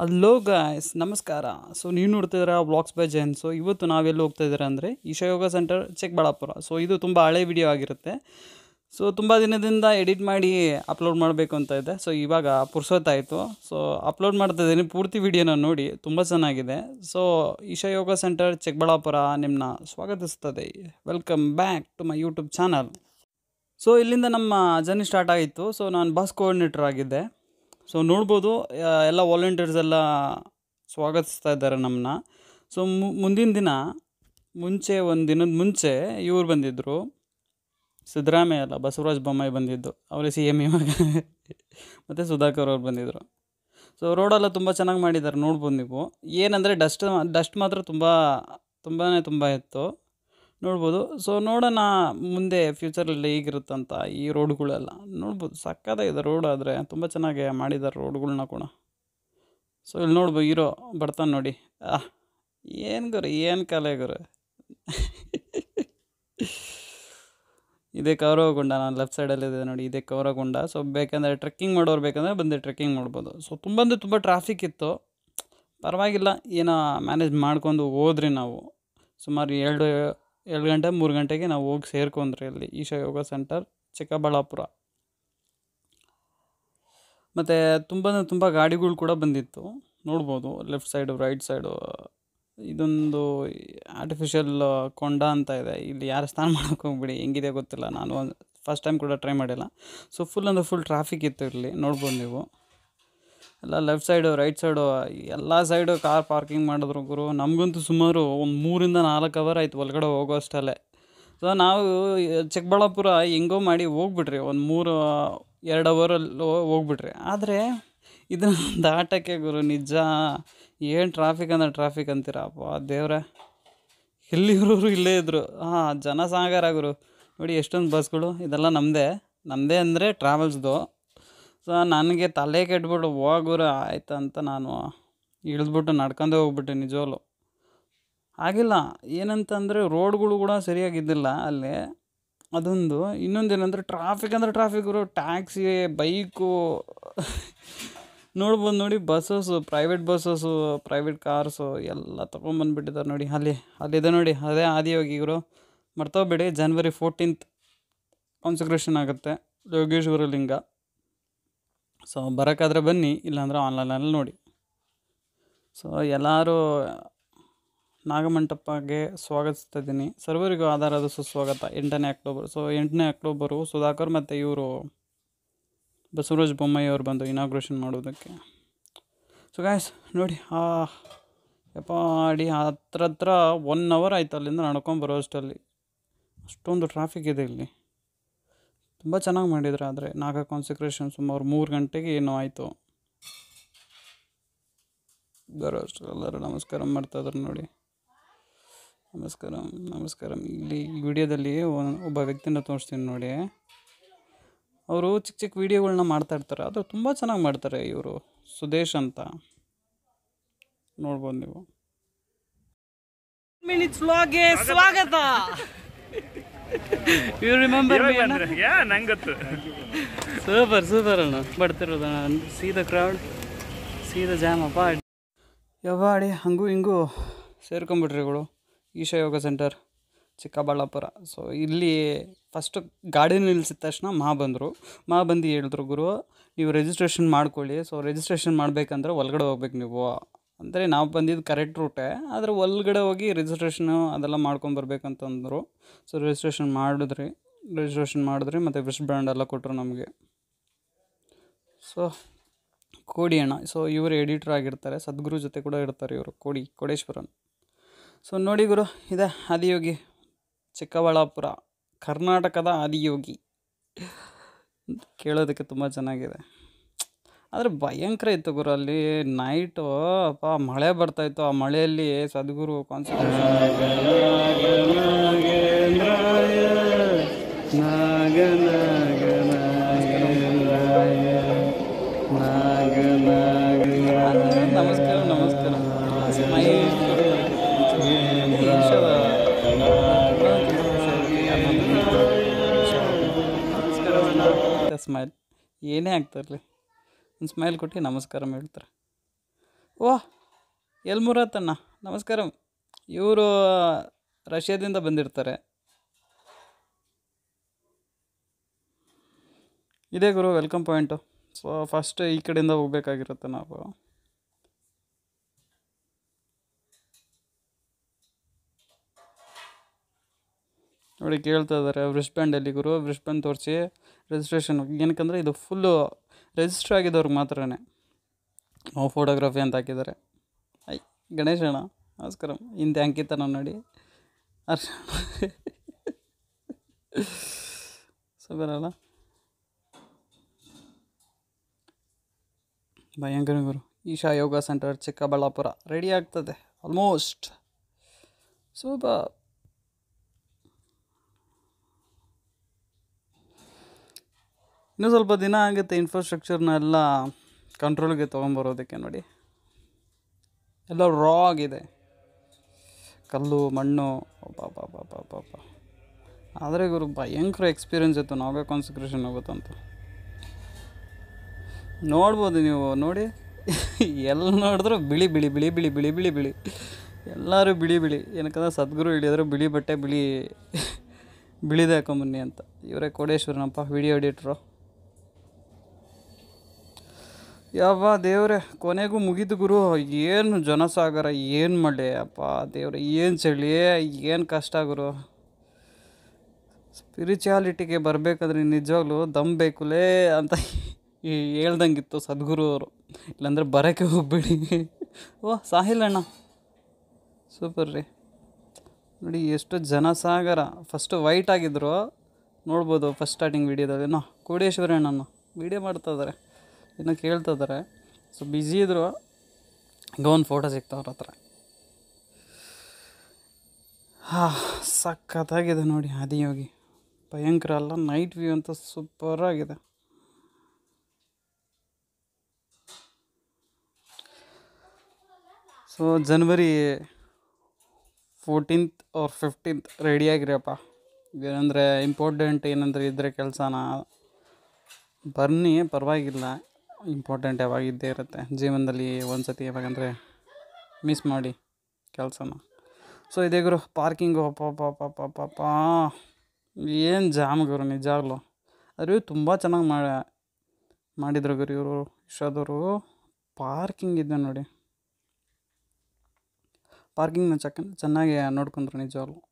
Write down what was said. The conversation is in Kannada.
ಹಲೋ ಗಾಯ್ಸ್ ನಮಸ್ಕಾರ ಸೊ ನೀವು ನೋಡ್ತಿದ್ದೀರಾ ವ್ಲಾಗ್ಸ್ ಬೈ ಜೈನ್ ಸೊ ಇವತ್ತು ನಾವೆಲ್ಲಿ ಹೋಗ್ತಾ ಇದ್ದೀರಾ ಅಂದರೆ ಈಶಾ ಯೋಗ ಸೆಂಟರ್ ಚಿಕ್ಕಬಳ್ಳಾಪುರ ಸೊ ಇದು ತುಂಬ ಹಳೆ ವಿಡಿಯೋ ಆಗಿರುತ್ತೆ ಸೊ ತುಂಬ ದಿನದಿಂದ ಎಡಿಟ್ ಮಾಡಿ ಅಪ್ಲೋಡ್ ಮಾಡಬೇಕು ಅಂತ ಇದೆ ಸೊ ಇವಾಗ ಪುರ್ಸೊತ್ತಾಯಿತು ಸೊ ಅಪ್ಲೋಡ್ ಮಾಡ್ತಾ ಇದ್ದೀನಿ ಪೂರ್ತಿ ವಿಡಿಯೋನ ನೋಡಿ ತುಂಬ ಚೆನ್ನಾಗಿದೆ ಸೊ ಈಶಾ ಯೋಗ ಸೆಂಟರ್ ಚಿಕ್ಕಬಳ್ಳಾಪುರ ನಿಮ್ಮನ್ನ ಸ್ವಾಗತಿಸ್ತದೆ welcome back to my YouTube channel so ಇಲ್ಲಿಂದ ನಮ್ಮ ಜರ್ನಿ ಸ್ಟಾರ್ಟ್ ಆಗಿತ್ತು ಸೊ ನಾನು ಬಸ್ ಕೋಆರ್ಡಿನೇಟರ್ ಆಗಿದ್ದೆ ಸೊ ನೋಡ್ಬೋದು ಆ, ಎಲ್ಲ ವಾಲಂಟಿಯರ್ಸ್ ಎಲ್ಲ ಸ್ವಾಗತಿಸ್ತಾ ಇದ್ದಾರೆ ನಮ್ಮನ್ನ ಸೊ ಮುಂದಿನ ದಿನ ಮುಂಚೆ ಒಂದು ದಿನದ ಮುಂಚೆ ಇವ್ರು ಬಂದಿದ್ದರು ಸಿದ್ದರಾಮಯ್ಯ ಅಲ್ಲ ಬಸವರಾಜ ಬೊಮ್ಮಾಯಿ ಬಂದಿದ್ದು ಅವರೇ ಸಿ ಎಮ್ ಇವಾಗ ಮತ್ತು ಸುಧಾಕರ್ ಅವ್ರು ಬಂದಿದ್ದರು ಸೊ ರೋಡೆಲ್ಲ ತುಂಬ ಚೆನ್ನಾಗಿ ಮಾಡಿದ್ದಾರೆ ನೋಡ್ಬೋದು ನೀವು ಏನಂದರೆ ಡಸ್ಟ್ ಡಸ್ಟ್ ಮಾತ್ರ ತುಂಬ ತುಂಬಾ ತುಂಬ ಇತ್ತು ನೋಡ್ಬೋದು ಸೊ ನೋಡೋಣ ಮುಂದೆ ಫ್ಯೂಚರಲ್ಲಿ ಹೇಗಿರುತ್ತಂತ ಈ ರೋಡ್ಗಳೆಲ್ಲ ನೋಡ್ಬೋದು ಸಕ್ಕತ್ತಾಗಿದೆ ರೋಡ್ ಆದರೆ ತುಂಬ ಚೆನ್ನಾಗಿ ಮಾಡಿದ್ದಾರೆ ರೋಡ್ಗಳ್ನ ಕೂಡ ಸೊ ಇಲ್ಲಿ ನೋಡ್ಬೋದು ಹೀರೋ ಬರ್ತಾನೆ ನೋಡಿ ಆಹ್ ಏನು ಗುರು ಏನು ಕಲೆ ಗುರು ಇದೇ ಕೌರವಗೊಂಡ ನಾನು ಲೆಫ್ಟ್ ಸೈಡಲ್ಲಿದೆ ನೋಡಿ ಇದೇ ಕೌರವಗೊಂಡ ಸೊ ಬೇಕಂದರೆ ಟ್ರೆಕ್ಕಿಂಗ್ ಮಾಡೋರು ಬೇಕಂದರೆ ಬಂದು ಟ್ರೆಕ್ಕಿಂಗ್ ಮಾಡ್ಬೋದು ಸೊ ತುಂಬ ಅಂದರೆ ತುಂಬ ಟ್ರಾಫಿಕ್ ಇತ್ತು ಪರವಾಗಿಲ್ಲ ಏನೋ ಮ್ಯಾನೇಜ್ ಮಾಡ್ಕೊಂಡು ಹೋದ್ರಿ ನಾವು ಸುಮಾರು ಎರಡು ಎರಡು ಗಂಟೆ ಮೂರು ಗಂಟೆಗೆ ನಾವು ಹೋಗಿ ಸೇರ್ಕೊಂಡ್ರಿ ಅಲ್ಲಿ ಈಶಾ ಯೋಗ ಸೆಂಟರ್ ಚಿಕ್ಕಬಳ್ಳಾಪುರ ಮತ್ತು ತುಂಬ ತುಂಬ ಗಾಡಿಗಳು ಕೂಡ ಬಂದಿತ್ತು ನೋಡ್ಬೋದು ಲೆಫ್ಟ್ ಸೈಡು ರೈಟ್ ಸೈಡು ಇದೊಂದು ಆರ್ಟಿಫಿಷಿಯಲ್ ಕೊಂಡ ಅಂತ ಇದೆ ಇಲ್ಲಿ ಯಾರು ಸ್ನಾನ ಮಾಡೋಕೆ ಹೋಗ್ಬಿಡಿ ಹೆಂಗಿದೆ ಗೊತ್ತಿಲ್ಲ ನಾನು ಫಸ್ಟ್ ಟೈಮ್ ಕೂಡ ಟ್ರೈ ಮಾಡಿಲ್ಲ ಸೊ ಫುಲ್ ಅಂದರೆ ಫುಲ್ ಟ್ರಾಫಿಕ್ ಇತ್ತು ಇಲ್ಲಿ ನೋಡ್ಬೋದು ನೀವು ಎಲ್ಲ ಲೆಫ್ಟ್ ಸೈಡು ರೈಟ್ ಸೈಡು ಎಲ್ಲ ಸೈಡು ಕಾರ್ ಪಾರ್ಕಿಂಗ್ ಮಾಡಿದ್ರು ಗುರು ನಮಗಂತೂ ಸುಮಾರು ಒಂದು ಮೂರಿಂದ ನಾಲ್ಕು ಅವರ್ ಆಯ್ತು ಒಳಗಡೆ ಹೋಗೋ ಅಷ್ಟಲ್ಲೇ ಸೊ ನಾವು ಚಿಕ್ಕಬಳ್ಳಾಪುರ ಹೆಂಗೋ ಮಾಡಿ ಹೋಗ್ಬಿಟ್ರಿ ಒಂದು ಮೂರು ಎರಡು ಅವರಲ್ಲಿ ಹೋಗ್ಬಿಟ್ರಿ ಆದರೆ ಇದನ್ನ ದಾಟಕ್ಕೆ ಗುರು ನಿಜ ಏನು ಟ್ರಾಫಿಕ್ ಅಂದ್ರೆ ಟ್ರಾಫಿಕ್ ಅಂತೀರಪ್ಪ ದೇವ್ರೆ ಎಲ್ಲಿರೋರು ಇಲ್ಲೇ ಇದ್ದರು ಹಾಂ ಜನಸಾಗರ ಗುರು ನೋಡಿ ಎಷ್ಟೊಂದು ಬಸ್ಗಳು ಇದೆಲ್ಲ ನಮ್ಮದೇ ನಮ್ಮದೇ ಅಂದರೆ ಟ್ರಾವೆಲ್ಸ್ದು ಸೊ ನನಗೆ ತಲೆ ಕೆಟ್ಬಿಟ್ಟು ಹೋಗೋರು ಆಯ್ತು ಅಂತ ನಾನು ಇಳಿದ್ಬಿಟ್ಟು ನಡ್ಕೊಂಡೇ ಹೋಗ್ಬಿಟ್ಟೆ ನಿಜವಾಗ್ಲು ಆಗಿಲ್ಲ ಏನಂತಂದರೆ ರೋಡ್ಗಳು ಕೂಡ ಸರಿಯಾಗಿದ್ದಿಲ್ಲ ಅಲ್ಲಿ ಅದೊಂದು ಇನ್ನೊಂದು ಏನಂದರೆ ಟ್ರಾಫಿಕ್ ಅಂದರೆ ಟ್ರಾಫಿಕ್ ಟ್ಯಾಕ್ಸಿ ಬೈಕು ನೋಡ್ಬೋದು ನೋಡಿ buses private buses private cars ಎಲ್ಲ ತೊಗೊಂಬಂದ್ಬಿಟ್ಟಿದ್ದಾರೆ ನೋಡಿ ಅಲ್ಲಿ ಅಲ್ಲಿದೆ ನೋಡಿ ಅದೇ ಆದಿಯೋಗಿ ಇವರು ಮರ್ತೋಗ್ಬೇಡಿ ಜನ್ವರಿ ಫೋರ್ಟೀನ್ತ್ ಕಾನ್ಸಂಟ್ರೇಷನ್ ಆಗುತ್ತೆ ಯೋಗೇಶ್ವರ ಲಿಂಗ ಸೊ ಬರೋಕ್ಕಾದ್ರೆ ಬನ್ನಿ ಇಲ್ಲಾಂದ್ರೆ ಆನ್ಲೈನಲ್ಲಿ ನೋಡಿ ಸೊ ಎಲ್ಲರೂ ನಾಗಮಂಟಪಕ್ಕೆ ಸ್ವಾಗತಿಸ್ತಾ ಇದ್ದೀನಿ ಸರ್ವರಿಗೂ ಆಧಾರದ ಸುಸ್ವಾಗತ ಎಂಟನೇ ಅಕ್ಟೋಬರ್ ಸೊ ಎಂಟನೇ ಅಕ್ಟೋಬರು ಸುಧಾಕರ್ ಮತ್ತು ಇವರು ಬಸವರಾಜ ಬೊಮ್ಮಾಯಿ ಅವರು ಬಂದು ಇನಾಗ್ರೇಷನ್ ಮಾಡೋದಕ್ಕೆ ಸೊ ಗಾಯ್ಸ್ ನೋಡಿ ಆ ಯಪ್ಪ ಅಡಿ ಹತ್ರ ಹತ್ರ ಒನ್ ಅವರ್ ಆಯ್ತು ಅಲ್ಲಿಂದ ನಡ್ಕೊಂಡು ಬರೋ ಅಷ್ಟಲ್ಲಿ ಅಷ್ಟೊಂದು ಟ್ರಾಫಿಕ್ ಇದೆ ಇಲ್ಲಿ ತುಂಬ ಚೆನ್ನಾಗಿ ಮಾಡಿದ್ರು ಆದರೆ ನಾಗ ಕಾನ್ಸಂಟ್ರೇಷನ್ ಸುಮಾರು ಮೂರು ಗಂಟೆಗೆ ಏನೋ ಆಯಿತು ಬರೋ ಅಷ್ಟು ಎಲ್ಲರೂ ನಮಸ್ಕಾರ ಮಾಡ್ತಾಯಿದ್ರು ನೋಡಿ ನಮಸ್ಕಾರ ನಮಸ್ಕಾರ ಇಲ್ಲಿ ಈ ವಿಡಿಯೋದಲ್ಲಿ ಒನ್- ಒಬ್ಬ ವ್ಯಕ್ತಿನ ತೋರಿಸ್ತೀನಿ ನೋಡಿ ಅವರು ಚಿಕ್ಕ ಚಿಕ್ಕ ವೀಡಿಯೋಗಳನ್ನ ಮಾಡ್ತಾ ಇರ್ತಾರೆ ಅದು ತುಂಬ ಚೆನ್ನಾಗಿ ಮಾಡ್ತಾರೆ ಇವರು ಸುದೇಶ್ ಅಂತ ನೋಡ್ಬೋದು ನೀವು ಮಿನಿಟ್ಸ್ ವ್ಲಾಗ್ಗೆ ಸ್ವಾಗತ ಯು ರಿಮೆಂಬರ್ ಯಾ ನಂಗೆ ಗೊತ್ತು ಸೂಪರ್ ಸೂಪರ್ ಅಣ್ಣ ಬರ್ತಿರೋದು see the crowd see the jam ಅಪ್ಪ ಯವ್ವಾಡಿ ಹಂಗೂ ಹಿಂಗೂ ಸೇರ್ಕೊಂಬಿಟ್ರಿಗಳು ಈಶಾ ಯೋಗ ಸೆಂಟರ್ ಚಿಕ್ಕಬಳ್ಳಾಪುರ ಸೊ ಇಲ್ಲಿ ಫಸ್ಟು ಗಾಡಿ ನಿಲ್ಸಿದ ತಕ್ಷಣ ಮಾ ಬಂದರು ಮಾ ಬಂದು ಹೇಳಿದ್ರು ಗುರು ನೀವು ರಿಜಿಸ್ಟ್ರೇಷನ್ ಮಾಡ್ಕೊಳ್ಳಿ ಸೊ ರಿಜಿಸ್ಟ್ರೇಷನ್ ಮಾಡಬೇಕಂದ್ರೆ ಒಳಗಡೆ ಹೋಗ್ಬೇಕು ನೀವು ಅಂದರೆ ನಾವು ಬಂದಿದ್ದು ಕರೆಕ್ಟ್ ರೂಟೇ ಆದರೆ ಒಳಗಡೆ ಹೋಗಿ ರಿಜಿಸ್ಟ್ರೇಷನು ಅದೆಲ್ಲ ಮಾಡ್ಕೊಂಬರ್ಬೇಕಂತಂದರು ಸೊ ರಿಜಿಸ್ಟ್ರೇಷನ್ ಮಾಡಿದ್ರಿ ರಿಜಿಸ್ಟ್ರೇಷನ್ ಮಾಡಿದ್ರಿ ಮತ್ತು ವೆಸ್ಟ್ ಬ್ರ್ಯಾಂಡ್ ಎಲ್ಲ ಕೊಟ್ಟರು ನಮಗೆ ಸೊ ಕೋಡಿ ಅಣ್ಣ ಸೊ ಇವರು ಎಡಿಟ್ರ್ ಆಗಿರ್ತಾರೆ ಸದ್ಗುರು ಜೊತೆ ಕೂಡ ಇರ್ತಾರೆ ಇವರು ಕೋಡಿ ಕೋಡೇಶ್ವರನ್ ಸೊ ನೋಡಿ ಗುರು ಇದೆ ಆದಿಯೋಗಿ ಚಿಕ್ಕಬಳ್ಳಾಪುರ ಕರ್ನಾಟಕದ ಆದಿಯೋಗಿ ಕೇಳೋದಕ್ಕೆ ತುಂಬ ಚೆನ್ನಾಗಿದೆ ಆದರೆ ಭಯಂಕರ ಇತ್ತು ಗುರು ಅಲ್ಲಿ ನೈಟು ಅಪ್ಪ ಮಳೆ ಬರ್ತಾಯಿತ್ತು ಆ ಮಳೆಯಲ್ಲಿ ಸದ್ಗುರು ನಮಸ್ಕಾರ ನಮಸ್ಕಾರ ಸ್ಮೈಲ್ ಏನೇ ಆಗ್ತಾಯಿರಲಿ ಒಂದು ಸ್ಮೈಲ್ ಕೊಟ್ಟು ನಮಸ್ಕಾರ ಹೇಳ್ತಾರೆ ಓಹ್ ಎಲ್ಮುರತ್ತಣ್ಣ ನಮಸ್ಕಾರ ಇವರು ರಷ್ಯಾದಿಂದ ಬಂದಿರ್ತಾರೆ ಇದೇ ಗುರು ವೆಲ್ಕಮ್ ಪಾಯಿಂಟು ಸೊ ಫಸ್ಟ್ ಈ ಕಡೆಯಿಂದ ಹೋಗ್ಬೇಕಾಗಿರುತ್ತೆ ನಾವು ನೋಡಿ ಕೇಳ್ತಾ ಇದ್ದಾರೆ ಬ್ರಿಸ್ಟ್ ಬ್ಯಾಂಡ್ ಎಲ್ಲಿ ಗುರು ಬ್ರಿಸ್ಟ್ ಬ್ಯಾಂಡ್ ತೋರಿಸಿ ರಿಜಿಸ್ಟ್ರೇಷನ್ ಏನಕ್ಕಂದರೆ ಇದು ಫುಲ್ಲು ರಿಜಿಸ್ಟ್ರ್ ಆಗಿದ್ದವ್ರಿಗೆ ಮಾತ್ರನೇ ನಾವು ಫೋಟೋಗ್ರಫಿ ಅಂತ ಹಾಕಿದ್ದಾರೆ ಐ ಗಣೇಶಣ್ಣ ನಮಸ್ಕಾರ ಹಿಂದೆ ಅಂಕಿತನ ನೋಡಿ ಹರ್ಷ ಸಬರಲ್ಲ ಭಯಂಕರ ಗುರು ಈಶಾ ಯೋಗ ಸೆಂಟರ್ ಚಿಕ್ಕಬಳ್ಳಾಪುರ ರೆಡಿ ಆಗ್ತದೆ ಆಲ್ಮೋಸ್ಟ್ ಸೂಪರ್ ಇನ್ನೂ ಸ್ವಲ್ಪ ದಿನ ಆಗುತ್ತೆ ಇನ್ಫ್ರಾಸ್ಟ್ರಕ್ಚರ್ನ ಎಲ್ಲ ಕಂಟ್ರೋಲ್ಗೆ ತೊಗೊಂಬರೋದಕ್ಕೆ ನೋಡಿ ಎಲ್ಲ ರಾ ಆಗಿದೆ ಕಲ್ಲು ಮಣ್ಣು ಪಾಪ ಆದರೆ ಗುರು ಭಯಂಕರ ಎಕ್ಸ್ಪೀರಿಯನ್ಸ್ ಇತ್ತು ನಾವೇ ಕಾನ್ಸಂಟ್ರೇಷನ್ ಹೋಗುತ್ತಂತ ನೋಡ್ಬೋದು ನೀವು ನೋಡಿ ಎಲ್ಲ ನೋಡಿದ್ರು ಬಿಳಿ ಬಿಳಿ ಬಿಳಿ ಬಿಳಿ ಬಿಳಿ ಬಿಳಿ ಬಿಳಿ ಎಲ್ಲರೂ ಬಿಳಿ ಬಿಳಿ ಏನಕ್ಕಂದ್ರೆ ಸದ್ಗುರು ಹಿಡಿಯೋದ್ರು ಬಿಳಿ ಬಟ್ಟೆ ಬಿಳಿ ಬಿಳಿದೆ ಹಾಕೊಂಬನ್ನಿ ಅಂತ ಇವರೇ ಕೋಡೇಶ್ವರನಪ್ಪ ವಿಡಿಯೋ ಎಡಿಟ್ರು ಯಾವ ದೇವ್ರೆ ಕೊನೆಗೂ ಮುಗಿದು ಗುರು ಏನು ಜನಸಾಗರ ಏನು ಮಳೆ ಅಪ್ಪ ದೇವ್ರೆ ಏನು ಚಳಿ ಏನು ಕಷ್ಟ ಗುರು ಸ್ಪಿರಿಚುಯಾಲಿಟಿಗೆ ಬರಬೇಕಾದ್ರೆ ನಿಜವಾಗ್ಲೂ ದಮ್ ಬೇಕುಲೇ ಅಂತ ಈ ಹೇಳ್ದಂಗಿತ್ತು ಸದ್ಗುರು ಅವರು ಇಲ್ಲಾಂದ್ರೆ ಬರೋಕ್ಕೆ ಹೋಗ್ಬೇಡಿ ಓ ಸಾಹಿಲ್ ಅಣ್ಣ ಸೂಪರ್ ರೀ ನೋಡಿ ಎಷ್ಟು ಜನಸಾಗರ ಫಸ್ಟು ವೈಟ್ ಆಗಿದ್ರು ನೋಡ್ಬೋದು ಫಸ್ಟ್ ಸ್ಟಾರ್ಟಿಂಗ್ ವೀಡಿಯೋದಲ್ಲಿ ನೋ ಕೋಡೇಶ್ವರಿ ಅಣ್ಣನ ವೀಡಿಯೋ ಮಾಡ್ತಾ ಇದ್ದಾರೆ ಇನ್ನೂ ಕೇಳ್ತಾ ಇದ್ದಾರೆ ಸೊ ಬ್ಯುಸಿ ಇದ್ರು ಈಗ ಒಂದು ಫೋಟೋ ಸಿಗ್ತಾವ ಅವ್ರ ಹತ್ರ ಹಾಂ ಸಖತ್ತಾಗಿದೆ ನೋಡಿ ಆದಿಯೋಗಿ ಭಯಂಕರ ಅಲ್ಲ ನೈಟ್ ವ್ಯೂ ಅಂತ ಸೂಪರ್ ಆಗಿದೆ so January fourteenth or fifteenth ರೆಡಿಯಾಗಿರಪ್ಪ ಏನಂದರೆ ಇಂಪಾರ್ಟೆಂಟ್ ಏನಂದ್ರೆ ಇದ್ದರೆ ಕೆಲಸನ ಬನ್ನಿ ಪರವಾಗಿಲ್ಲ ಇಂಪಾರ್ಟೆಂಟ್ ಯಾವಾಗ ಇದ್ದೇ ಇರುತ್ತೆ ಜೀವನದಲ್ಲಿ ಒಂದು ಸತಿ ಯಾವಾಗಂದರೆ ಮಿಸ್ ಮಾಡಿ ಕೆಲಸನ ಸೊ ಇದೇ ಗುರು ಪಾರ್ಕಿಂಗು ಪಾಪ ಏನು ಜಾಮ್ ಗುರು ನಿಜಾಗ್ಲು ಅದ್ರ ತುಂಬ ಚೆನ್ನಾಗಿ ಮಾಡಿ ಮಾಡಿದ್ರು ಗುರು ಇವರು ಇಷ್ಟೋದವರು ಪಾರ್ಕಿಂಗ್ ಇದೆ ನೋಡಿ ಪಾರ್ಕಿಂಗ್ನ ಚಕ್ ಚೆನ್ನಾಗಿ ನೋಡ್ಕೊಂಡ್ರು ನಿಜವಾಗ್ಲು